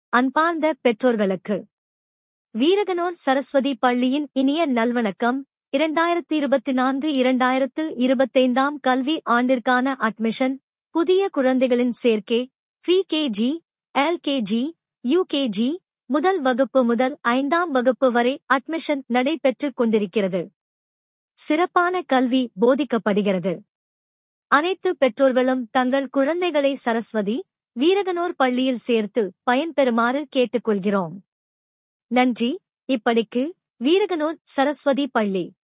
அன்பார்ந்த பெற்றோர்களுக்கு வீரகனூர் சரஸ்வதி பள்ளியின் இனிய நல்வணக்கம் இரண்டாயிரத்தி இருபத்தி நான்கு இரண்டாயிரத்து இருபத்தைந்தாம் கல்வி ஆண்டிற்கான அட்மிஷன் புதிய குழந்தைகளின் சேர்க்கை பிகேஜி எல்கேஜி யூகேஜி முதல் வகுப்பு முதல் ஐந்தாம் வகுப்பு வரை அட்மிஷன் நடைபெற்றுக் கொண்டிருக்கிறது சிறப்பான கல்வி போதிக்கப்படுகிறது அனைத்து பெற்றோர்களும் தங்கள் குழந்தைகளை சரஸ்வதி வீரகனூர் பள்ளியில் சேர்த்து பயன்பெறுமாறு கேட்டுக்கொள்கிறோம் நன்றி இப்படிக்கு வீரகனூர் சரஸ்வதி பள்ளி